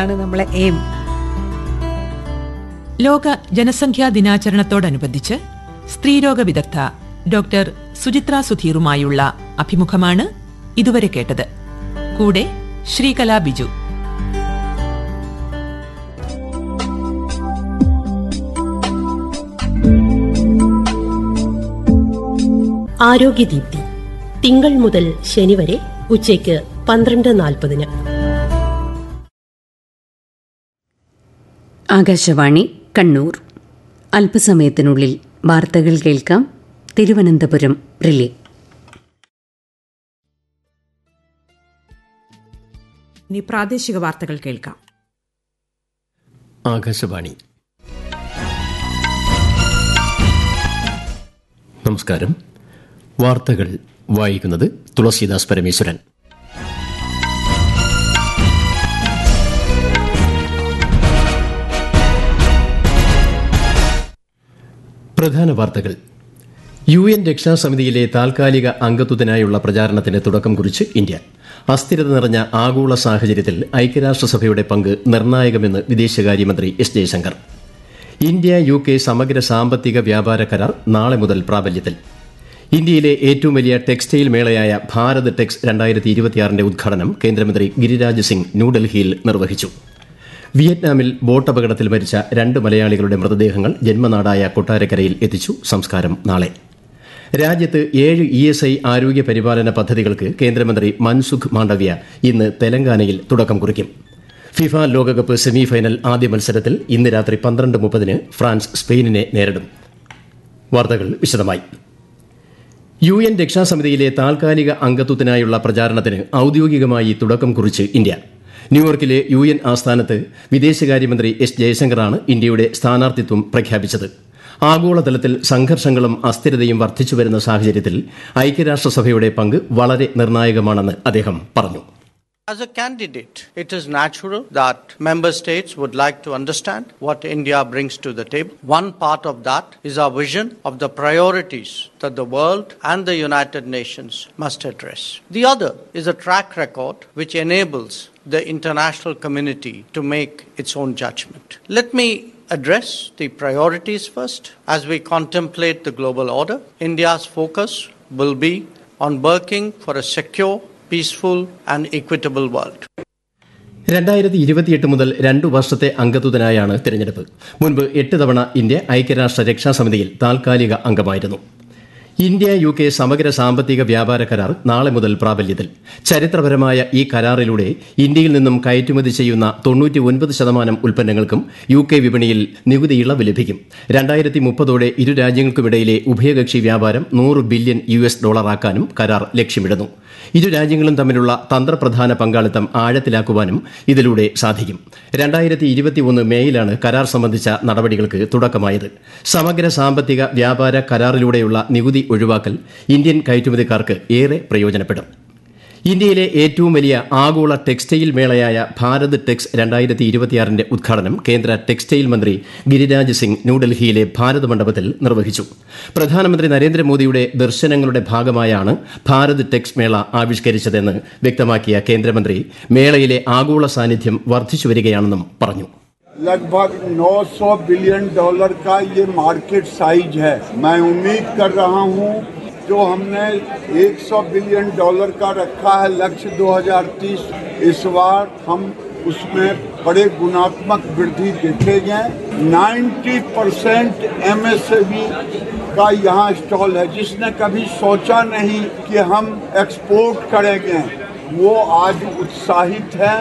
ആണ് നമ്മളെ എയിം ലോക ജനസംഖ്യാ ദിനാചരണത്തോടനുബന്ധിച്ച് സ്ത്രീരോഗ വിദഗ്ധ ഡോക്ടർ സുചിത്ര സുധീറുമായുള്ള അഭിമുഖമാണ് ഇതുവരെ കേട്ടത് കൂടെ ശ്രീകലാ ബിജു ആരോഗ്യദീപ്തി തിങ്കൾ മുതൽ ശനി വരെ ഉച്ചയ്ക്ക് പന്ത്രണ്ട് നാൽപ്പതിന് ആകാശവാണി കണ്ണൂർ അല്പസമയത്തിനുള്ളിൽ വാർത്തകൾ കേൾക്കാം തിരുവനന്തപുരം റിലേ ഇനി പ്രാദേശിക വാർത്തകൾ കേൾക്കാം ആകാശവാണി നമസ്കാരം വാർത്തകൾ വായിക്കുന്നത് തുളസീദാസ് പരമേശ്വരൻ പ്രധാന വാർത്തകൾ യു എൻ രക്ഷാസമിതിയിലെ താൽക്കാലിക അംഗത്വത്തിനായുള്ള പ്രചാരണത്തിന് തുടക്കം കുറിച്ച് ഇന്ത്യ അസ്ഥിരത നിറഞ്ഞ ആഗോള സാഹചര്യത്തിൽ ഐക്യരാഷ്ട്രസഭയുടെ പങ്ക് നിർണായകമെന്ന് വിദേശകാര്യമന്ത്രി S Jaishankar India U K സമഗ്ര സാമ്പത്തിക വ്യാപാര കരാർ നാളെ മുതൽ പ്രാബല്യത്തിൽ ഇന്ത്യയിലെ ഏറ്റവും വലിയ ടെക്സ്റ്റൈൽ മേളയായ ഭാരത് ടെക്സ് രണ്ടായിരത്തി ഇരുപത്തിയാറിന്റെ ഉദ്ഘാടനം കേന്ദ്രമന്ത്രി ഗിരിരാജ് സിംഗ് ന്യൂഡൽഹിയിൽ നിർവഹിച്ചു വിയറ്റ്നാമിൽ ബോട്ടപകടത്തിൽ മരിച്ച രണ്ട് മലയാളികളുടെ മൃതദേഹങ്ങൾ ജന്മനാടായ കൊട്ടാരക്കരയിൽ എത്തിച്ചു സംസ്കാരം നാളെ രാജ്യത്ത് ഏഴ് ഇ എസ് ഐ ആരോഗ്യ പരിപാലന പദ്ധതികൾക്ക് കേന്ദ്രമന്ത്രി മൻസുഖ് മാണ്ഡവ്യ ഇന്ന് തെലങ്കാനയിൽ തുടക്കം കുറിക്കും ഫിഫ ലോകകപ്പ് സെമിഫൈനൽ ആദ്യ മത്സരത്തിൽ ഇന്ന് രാത്രി പന്ത്രണ്ട് മുപ്പതിന് ഫ്രാൻസ് സ്പെയിനിനെ നേരിടും വാർത്തകൾ വിശദമായി യു എൻ രക്ഷാസമിതിയിലെ താൽക്കാലിക അംഗത്വത്തിനായുള്ള പ്രചാരണത്തിന് ഔദ്യോഗികമായി തുടക്കം കുറിച്ച് ഇന്ത്യ ന്യൂയോർക്കിലെ യു എൻ ആസ്ഥാനത്ത് വിദേശകാര്യമന്ത്രി എസ് ജയശങ്കറാണ് ഇന്ത്യയുടെ സ്ഥാനാർത്ഥിത്വം പ്രഖ്യാപിച്ചത് ആഗോളതലത്തിൽ സംഘർഷങ്ങളും അസ്ഥിരതയും വർദ്ധിച്ചുവരുന്ന സാഹചര്യത്തിൽ ഐക്യരാഷ്ട്രസഭയുടെ പങ്ക് വളരെ നിർണായകമാണെന്ന് അദ്ദേഹം പറഞ്ഞു As a candidate, it is natural that member states would like to understand what India brings to the table. One part of that is our vision of the priorities that the world and the United Nations must address. The other is a track record which enables the international community to make its own judgment. Let me address the priorities first. As we contemplate the global order, India's focus will be on working for a secure peaceful and equitable world. രണ്ടായിരത്തി ഇരുപത്തിയെട്ട് മുതൽ രണ്ടു വർഷത്തെ അംഗത്വത്തിനായാണ് തിരഞ്ഞെടുപ്പ് മുൻപ് എട്ട് തവണ India ഐക്യരാഷ്ട്ര രക്ഷാസമിതിയിൽ താൽക്കാലിക അംഗമായിരുന്നു ഇന്ത്യ യു കെ സമഗ്ര സാമ്പത്തിക വ്യാപാര കരാർ നാളെ മുതൽ പ്രാബല്യത്തിൽ ചരിത്രപരമായ ഈ കരാറിലൂടെ ഇന്ത്യയിൽ നിന്നും കയറ്റുമതി ചെയ്യുന്ന തൊണ്ണൂറ്റി ഒൻപത് ശതമാനം ഉൽപ്പന്നങ്ങൾക്കും യു കെ വിപണിയിൽ നികുതി ഇളവ് ലഭിക്കും രണ്ടായിരത്തി മുപ്പതോടെ ഇരു രാജ്യങ്ങൾക്കുമിടയിലെ ഉഭയകക്ഷി വ്യാപാരം നൂറ് ബില്യൺ യു എസ് ഡോളറാക്കാനും കരാർ ലക്ഷ്യമിടുന്നു ഇരു രാജ്യങ്ങളും തമ്മിലുള്ള തന്ത്രപ്രധാന പങ്കാളിത്തം ആഴത്തിലാക്കുവാനും ഇതിലൂടെ സാധിക്കും രണ്ടായിരത്തി ഇരുപത്തിയൊന്ന് മേയിലാണ് കരാർ സംബന്ധിച്ച നടപടികൾക്ക് തുടക്കമായത് സമഗ്ര സാമ്പത്തിക വ്യാപാര കരാറിലൂടെയുള്ള നികുതി ഒഴിവാക്കൽ ഇന്ത്യൻ കയറ്റുമതിക്കാർക്ക് ഏറെ പ്രയോജനപ്പെടും ഇന്ത്യയിലെ ഏറ്റവും വലിയ ആഗോള ടെക്സ്റ്റൈൽ മേളയായ ഭാരത് ടെക്സ് രണ്ടായിരത്തി ഇരുപത്തിയാറിന്റെ ഉദ്ഘാടനം കേന്ദ്ര ടെക്സ്റ്റൈൽ മന്ത്രി ഗിരിരാജ് സിംഗ് ന്യൂഡൽഹിയിലെ ഭാരത് മണ്ഡപത്തിൽ നിർവഹിച്ചു പ്രധാനമന്ത്രി നരേന്ദ്രമോദിയുടെ ദർശനങ്ങളുടെ ഭാഗമായാണ് ഭാരത് ടെക്സ് മേള ആവിഷ്കരിച്ചതെന്ന് വ്യക്തമാക്കിയ കേന്ദ്രമന്ത്രി മേളയിലെ ആഗോള സാന്നിധ്യം വർദ്ധിച്ചുവരികയാണെന്നും പറഞ്ഞു लगभग 900 बिलियन डॉलर का ये मार्केट साइज है मैं उम्मीद कर रहा हूँ जो हमने 100 बिलियन डॉलर का रखा है लक्ष्य 2030 इस बार हम उसमें बड़े गुणात्मक वृद्धि देखेंगे 90 परसेंट एम का यहाँ स्टॉल है जिसने कभी सोचा नहीं कि हम एक्सपोर्ट करेंगे वो आज उत्साहित है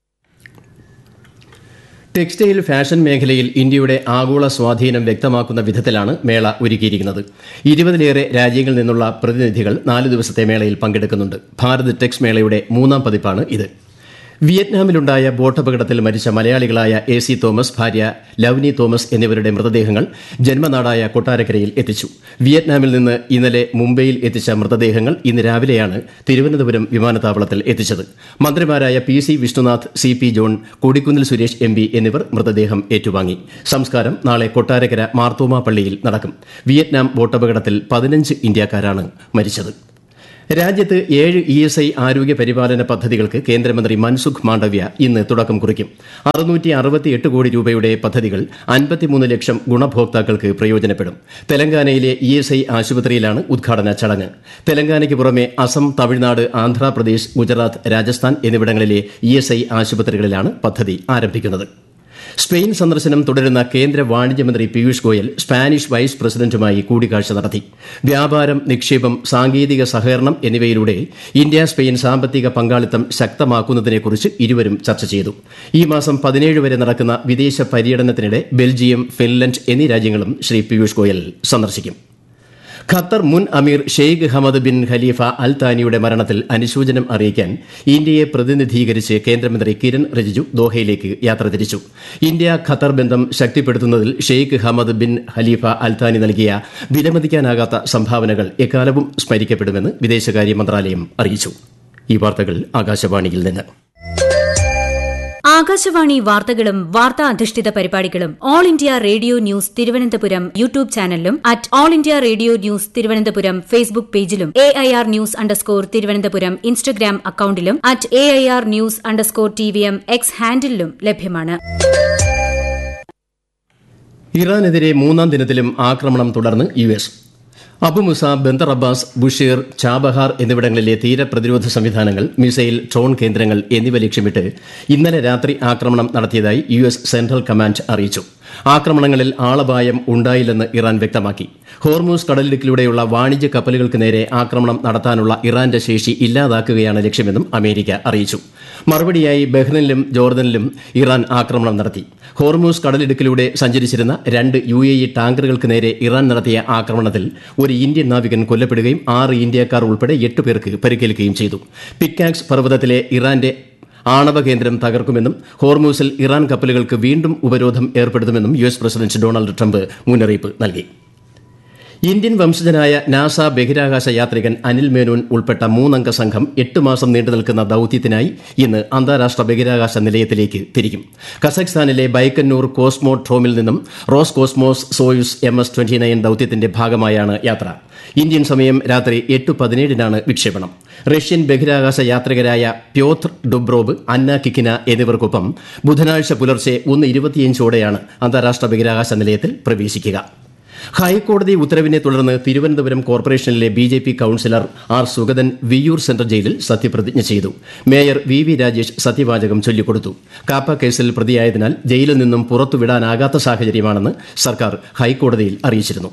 ടെക്സ്റ്റൈൽ ഫാഷൻ മേഖലയിൽ ഇന്ത്യയുടെ ആഗോള സ്വാധീനം വ്യക്തമാക്കുന്ന വിധത്തിലാണ് മേള ഒരുക്കിയിരിക്കുന്നത് ഇരുപതിലേറെ രാജ്യങ്ങളിൽ നിന്നുള്ള പ്രതിനിധികൾ നാല് ദിവസത്തെ മേളയിൽ പങ്കെടുക്കുന്നുണ്ട് ഭാരത് ടെക്സ് മേളയുടെ മൂന്നാം പതിപ്പാണ് ഇത് വിയറ്റ്നാമിലുണ്ടായ ബോട്ടപകടത്തിൽ മരിച്ച മലയാളികളായ എ സി തോമസ് ഭാര്യ ലവ്നി തോമസ് എന്നിവരുടെ മൃതദേഹങ്ങൾ ജന്മനാടായ കൊട്ടാരക്കരയിൽ എത്തിച്ചു വിയറ്റ്നാമിൽ നിന്ന് ഇന്നലെ മുംബൈയിൽ എത്തിച്ച മൃതദേഹങ്ങൾ ഇന്ന് രാവിലെയാണ് തിരുവനന്തപുരം വിമാനത്താവളത്തിൽ എത്തിച്ചത് മന്ത്രിമാരായ P C Vishnunath C P John Kodikunnil Suresh M P എന്നിവർ മൃതദേഹം ഏറ്റുവാങ്ങി സംസ്കാരം നാളെ കൊട്ടാരക്കര മാർത്തോമ പള്ളിയിൽ നടക്കും വിയറ്റ്നാം ബോട്ടപകടത്തിൽ പതിനഞ്ച് ഇന്ത്യക്കാരാണ് മരിച്ചത് രാജ്യത്ത് ഏഴ് ഇ എസ് ഐ ആരോഗ്യ പരിപാലന പദ്ധതികൾക്ക് കേന്ദ്രമന്ത്രി മൻസുഖ് മാണ്ഡവ്യ ഇന്ന് തുടക്കം കുറിക്കും അറുന്നൂറ്റി അറുപത്തിയെട്ട് കോടി രൂപയുടെ പദ്ധതികൾ അൻപത്തിമൂന്ന് ലക്ഷം ഗുണഭോക്താക്കൾക്ക് പ്രയോജനപ്പെടും തെലങ്കാനയിലെ ഇ എസ് ഐ ആശുപത്രിയിലാണ് ഉദ്ഘാടന ചടങ്ങ് തെലങ്കാനയ്ക്ക് പുറമെ അസം തമിഴ്നാട് ആന്ധ്രാപ്രദേശ് ഗുജറാത്ത് രാജസ്ഥാൻ എന്നിവിടങ്ങളിലെ ഇ എസ് ഐ ആശുപത്രികളിലാണ് പദ്ധതി ആരംഭിക്കുന്നത് സ്പെയിൻ സന്ദർശനം തുടരുന്ന കേന്ദ്ര വാണിജ്യമന്ത്രി പീയൂഷ് ഗോയൽ സ്പാനിഷ് വൈസ് പ്രസിഡന്റുമായി കൂടിക്കാഴ്ച നടത്തി വ്യാപാരം നിക്ഷേപം സാങ്കേതിക സഹകരണം എന്നിവയിലൂടെ ഇന്ത്യ സ്പെയിൻ സാമ്പത്തിക പങ്കാളിത്തം ശക്തമാക്കുന്നതിനെക്കുറിച്ച് ഇരുവരും ചർച്ച ചെയ്തു ഈ മാസം പതിനേഴ് വരെ നടക്കുന്ന വിദേശ പര്യടനത്തിനിടെ ബെൽജിയം ഫിൻലൻഡ് എന്നീ രാജ്യങ്ങളും ശ്രീ പീയൂഷ് ഗോയൽ സന്ദർശിക്കും ഖത്തർ മുൻ അമീർ Sheikh Hamad bin Khalifa Al താനിയുടെ മരണത്തിൽ അനുശോചനം അറിയിക്കാൻ ഇന്ത്യയെ പ്രതിനിധീകരിച്ച് കേന്ദ്രമന്ത്രി കിരൺ റിജിജു ദോഹയിലേക്ക് യാത്ര തിരിച്ചു ഇന്ത്യ ഖത്തർ ബന്ധം ശക്തിപ്പെടുത്തുന്നതിൽ Sheikh Hamad bin Khalifa Al Thani നൽകിയ വിലമതിക്കാനാകാത്ത സംഭാവനകൾ എക്കാലവും സ്മരിക്കപ്പെടുമെന്ന് വിദേശകാര്യ മന്ത്രാലയം അറിയിച്ചു ഈ വാർത്തകൾ ആകാശവാണിയിൽ നിന്ന് ആകാശവാണി വാർത്തകളും വാർത്താ അധിഷ്ഠിത പരിപാടികളും All India Radio News Thiruvananthapuram YouTube ചാനലിലും at All India Radio News Thiruvananthapuram Facebook പേജിലും A I R news underscore Thiruvananthapuram Instagram അക്കൌണ്ടിലും at A I R news underscore T V M X ഹാൻഡിലും ലഭ്യമാണ് ഇറാനെതിരെ മൂന്നാം ദിനത്തിലും ആക്രമണം തുടർന്ന് U S Abu Musa Bandar Abbas Bushehr Chabahar എന്നിവിടങ്ങളിലെ തീരപ്രതിരോധ സംവിധാനങ്ങൾ മിസൈൽ ഡ്രോൺ കേന്ദ്രങ്ങൾ എന്നിവ ലക്ഷ്യമിട്ട് ഇന്നലെ രാത്രി ആക്രമണം നടത്തിയതായി യു എസ് സെൻട്രൽ കമാൻഡ് അറിയിച്ചു ആക്രമണങ്ങളിൽ ആളപായം ഉണ്ടായില്ലെന്ന് ഇറാൻ വ്യക്തമാക്കി ഹോർമൂസ് കടലിടുക്കിലൂടെയുള്ള വാണിജ്യ കപ്പലുകൾക്ക് നേരെ ആക്രമണം നടത്താനുള്ള ഇറാന്റെ ശേഷി ഇല്ലാതാക്കുകയാണ് ലക്ഷ്യമെന്നും അമേരിക്ക അറിയിച്ചു മറുപടിയായി ബഹ്റിനിലും ജോർദനിലും ഇറാൻ ആക്രമണം നടത്തി ഹോർമൂസ് കടലിടുക്കിലൂടെ സഞ്ചരിച്ചിരുന്ന രണ്ട് യു എ ഇ ടാങ്കറുകൾക്ക് നേരെ ഇറാൻ നടത്തിയ ആക്രമണത്തിൽ ഒരു ഇന്ത്യൻ നാവികൻ കൊല്ലപ്പെടുകയും ആറ് ഇന്ത്യക്കാർ ഉൾപ്പെടെ എട്ട് പേർക്ക് പരിക്കേൽക്കുകയും ചെയ്തു പിക്കാക്സ് പർവ്വതത്തിലെ ഇറാന്റെ ആണവ കേന്ദ്രം തകർക്കുമെന്നും ഹോർമൂസിൽ ഇറാൻ കപ്പലുകൾക്ക് വീണ്ടും ഉപരോധം ഏർപ്പെടുത്തുമെന്നും U S president Donald Trump മുന്നറിയിപ്പ് നൽകി ഇന്ത്യൻ വംശജനായ നാസ ബഹിരാകാശ യാത്രികൻ അനിൽ മേനോൻ ഉൾപ്പെട്ട മൂന്നംഗ സംഘം എട്ട് മാസം നീണ്ടുനിൽക്കുന്ന ദൌത്യത്തിനായി ഇന്ന് അന്താരാഷ്ട്ര ബഹിരാകാശ നിലയത്തിലേക്ക് തിരിക്കും കസഖ്സ്ഥാനിലെ ബൈക്കന്നൂർ കോസ്മോട്രോമിൽ നിന്നും Roscosmos Soyuz M S twenty nine ദൌത്യത്തിന്റെ ഭാഗമായാണ് യാത്ര ഇന്ത്യൻ സമയം രാത്രി എട്ട് പതിനേഴിനാണ് വിക്ഷേപണം റഷ്യൻ ബഹിരാകാശ യാത്രികരായ പ്യോത്ർ ഡുബ്രോബ് അന്ന കിക്കിന എന്നിവർക്കൊപ്പം ബുധനാഴ്ച പുലർച്ചെ ഒന്ന് ഇരുപത്തിയഞ്ചോടെയാണ് അന്താരാഷ്ട്ര ബഹിരാകാശ നിലയത്തിൽ പ്രവേശിക്കുക ഹൈക്കോടതി ഉത്തരവിനെ തുടർന്ന് തിരുവനന്തപുരം കോർപ്പറേഷനിലെ B J P councillor R Sugathan Viyyur central ജയിലിൽ സത്യപ്രതിജ്ഞ ചെയ്തു മേയർ വി വി രാജേഷ് സത്യവാചകം ചൊല്ലിക്കൊടുത്തു കാപ്പ കേസിൽ പ്രതിയായതിനാൽ ജയിലിൽ നിന്നും പുറത്തുവിടാനാകാത്ത സാഹചര്യമാണെന്ന് സർക്കാർ ഹൈക്കോടതിയിൽ അറിയിച്ചിരുന്നു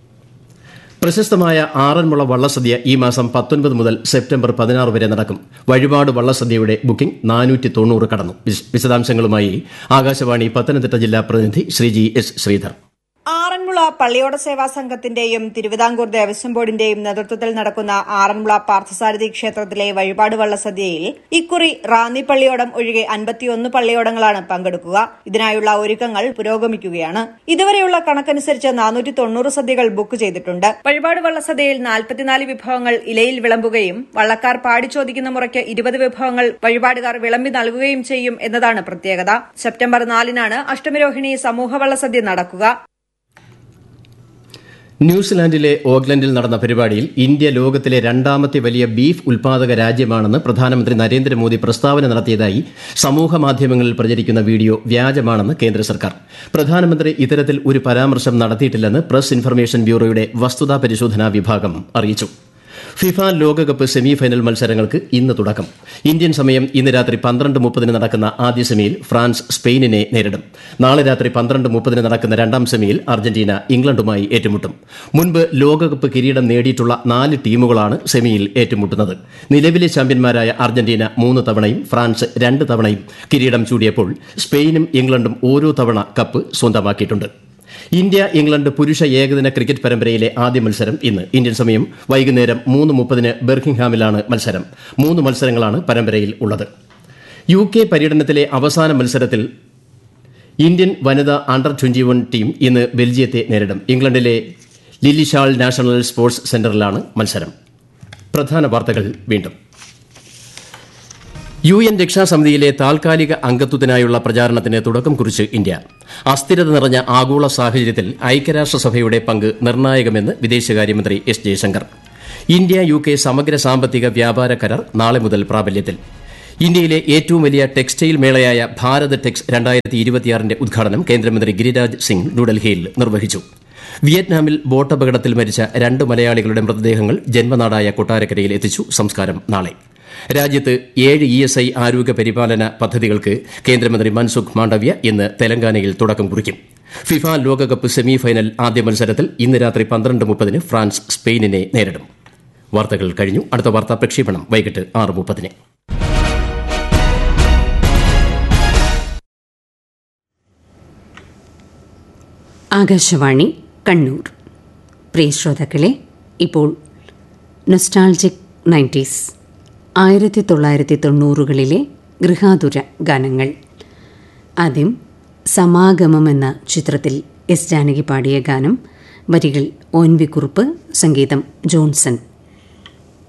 പ്രശസ്തമായ ആറന്മുള വള്ളസദ്യ ഈ മാസം പത്തൊൻപത് മുതൽ സെപ്റ്റംബർ പതിനാറ് വരെ നടക്കും വഴിപാട് വള്ളസദ്യയുടെ ബുക്കിംഗ് നാനൂറ്റി തൊണ്ണൂറ് കടന്നു വിശ- വിശദാംശങ്ങളുമായി ആകാശവാണി പത്തനംതിട്ട ജില്ലാ പ്രതിനിധി ശ്രീജി എസ് ശ്രീധർ ആറന്മുള പള്ളിയോട സേവാ സംഘത്തിന്റെയും തിരുവിതാംകൂർ ദേവസ്വം ബോർഡിന്റെയും നേതൃത്വത്തിൽ നടക്കുന്ന ആറന്മുള പാർത്ഥസാരഥി ക്ഷേത്രത്തിലെ വഴിപാട് വള്ളസദ്യയിൽ ഇക്കുറി റാന്നി പള്ളിയോടം ഒഴികെ അൻപത്തിയൊന്ന് പള്ളിയോടങ്ങളാണ് പങ്കെടുക്കുക ഇതിനായുള്ള ഒരുക്കങ്ങൾ പുരോഗമിക്കുകയാണ് ഇതുവരെയുള്ള കണക്കനുസരിച്ച് നാനൂറ്റി തൊണ്ണൂറ് സദ്യകൾ ബുക്ക് ചെയ്തിട്ടുണ്ട് വഴിപാട് വള്ളസദ്യയിൽ നാൽപ്പത്തിനാല് വിഭവങ്ങൾ ഇലയിൽ വിളമ്പുകയും വള്ളക്കാർ പാടിച്ചോദിക്കുന്ന മുറയ്ക്ക് ഇരുപത് വിഭവങ്ങൾ വഴിപാടുകാർ വിളമ്പി നൽകുകയും ചെയ്യും എന്നതാണ് പ്രത്യേകത സെപ്റ്റംബർ നാലിനാണ് അഷ്ടമിരോഹിണി സമൂഹ വള്ളസദ്യ നടക്കുക ന്യൂസിലാൻഡിലെ ഓക്ലൻഡിൽ നടന്ന പരിപാടിയിൽ ഇന്ത്യ ലോകത്തിലെ രണ്ടാമത്തെ വലിയ ബീഫ് ഉൽപാദക രാജ്യമാണെന്ന് പ്രധാനമന്ത്രി നരേന്ദ്രമോദി പ്രസ്താവന നടത്തിയതായി സമൂഹ മാധ്യമങ്ങളിൽ പ്രചരിക്കുന്ന വീഡിയോ വ്യാജമാണെന്ന് കേന്ദ്ര സർക്കാർ പ്രധാനമന്ത്രി ഇത്തരത്തിൽ ഒരു പരാമർശം നടത്തിയിട്ടില്ലെന്ന് പ്രസ് ഇൻഫർമേഷൻ ബ്യൂറോയുടെ വസ്തുതാ പരിശോധനാ വിഭാഗം അറിയിച്ചു ഫിഫ ലോകകപ്പ് സെമി ഫൈനൽ മത്സരങ്ങൾക്ക് ഇന്ന് തുടക്കം ഇന്ത്യൻ സമയം ഇന്ന് രാത്രി പന്ത്രണ്ട് മുപ്പതിന് നടക്കുന്ന ആദ്യ സെമിയിൽ ഫ്രാൻസ് സ്പെയിനിനെ നേരിടും നാളെ രാത്രി പന്ത്രണ്ട് മുപ്പതിന് നടക്കുന്ന രണ്ടാം സെമിയിൽ അർജന്റീന ഇംഗ്ലണ്ടുമായി ഏറ്റുമുട്ടും മുൻപ് ലോകകപ്പ് കിരീടം നേടിയിട്ടുള്ള നാല് ടീമുകളാണ് സെമിയിൽ ഏറ്റുമുട്ടുന്നത് നിലവിലെ ചാമ്പ്യന്മാരായ അർജന്റീന മൂന്ന് തവണയും ഫ്രാൻസ് രണ്ട് തവണയും കിരീടം ചൂടിയപ്പോൾ സ്പെയിനും ഇംഗ്ലണ്ടും ഓരോ തവണ കപ്പ് സ്വന്തമാക്കിയിട്ടുണ്ട് ഇന്ത്യ ഇംഗ്ലണ്ട് പുരുഷ ഏകദിന ക്രിക്കറ്റ് പരമ്പരയിലെ ആദ്യ മത്സരം ഇന്ന് ഇന്ത്യൻ സമയം വൈകുന്നേരം മൂന്ന് മുപ്പതിന് ബെർക്കിംഗ്ഹാമിലാണ് മത്സരം മൂന്ന് മത്സരങ്ങളാണ് പരമ്പരയിൽ ഉള്ളത് യു കെ പര്യടനത്തിലെ അവസാന മത്സരത്തിൽ ഇന്ത്യൻ വനിതാ അണ്ടർ ട്വന്റി വൺ ടീം ഇന്ന് ബെൽജിയത്തെ നേരിടും ഇംഗ്ലണ്ടിലെ ലില്ലിഷാൾ നാഷണൽ സ്പോർട്സ് സെന്ററിലാണ് മത്സരം പ്രധാന വാർത്തകൾ വീണ്ടും യു എൻ രക്ഷാസമിതിയിലെ താൽക്കാലിക അംഗത്വത്തിനായുള്ള പ്രചാരണത്തിന് തുടക്കം കുറിച്ച് ഇന്ത്യ അസ്ഥിരത നിറഞ്ഞ ആഗോള സാഹചര്യത്തിൽ ഐക്യരാഷ്ട്രസഭയുടെ പങ്ക് നിർണായകമെന്ന് വിദേശകാര്യമന്ത്രി S Jaishankar India U K സമഗ്ര സാമ്പത്തിക വ്യാപാര കരാർ നാളെ മുതൽ പ്രാബല്യത്തിൽ ഇന്ത്യയിലെ ഏറ്റവും വലിയ ടെക്സ്റ്റൈൽ മേളയായ ഭാരത് ടെക്സ് രണ്ടായിരത്തി ഇരുപത്തിയാറിന്റെ ഉദ്ഘാടനം കേന്ദ്രമന്ത്രി ഗിരിരാജ് സിംഗ് ന്യൂഡൽഹിയിൽ നിർവഹിച്ചു വിയറ്റ്നാമിൽ ബോട്ടപകടത്തിൽ മരിച്ച രണ്ട് മലയാളികളുടെ മൃതദേഹങ്ങൾ ജന്മനാടായ കൊട്ടാരക്കരയിൽ എത്തിച്ചു സംസ്കാരം നാളെ രാജ്യത്ത് ഏഴ് ഇ എസ് ഐ ആരോഗ്യ പരിപാലന പദ്ധതികൾക്ക് കേന്ദ്രമന്ത്രി മൻസുഖ് മാണ്ഡവ്യ ഇന്ന് തെലങ്കാനയിൽ തുടക്കം കുറിക്കും ഫിഫ ലോകകപ്പ് സെമി ഫൈനൽ ആദ്യ മത്സരത്തിൽ ഇന്ന് രാത്രി പന്ത്രണ്ട് മുപ്പതിന് ഫ്രാൻസ് സ്പെയിനിനെ നേരിടും വാർത്തകൾ കഴിഞ്ഞു അടുത്ത വാർത്താ പ്രക്ഷേപണം വൈകിട്ട് ആറ് മുപ്പതിന് ആകാശവാണി കണ്ണൂർ പ്രിയ ശ്രോതാക്കളെ ഇപ്പോൾ നൊസ്റ്റാൾജിക് നയൻറ്റീസ് ആയിരത്തി തൊള്ളായിരത്തി തൊണ്ണൂറുകളിലെ ഗൃഹാതുര ഗാനങ്ങൾ ആദ്യം സമാഗമം എന്ന ചിത്രത്തിൽ എസ് ജാനകി പാടിയ ഗാനം വരികൾ ഒ എൻ വി കുറുപ്പ് സംഗീതം ജോൺസൺ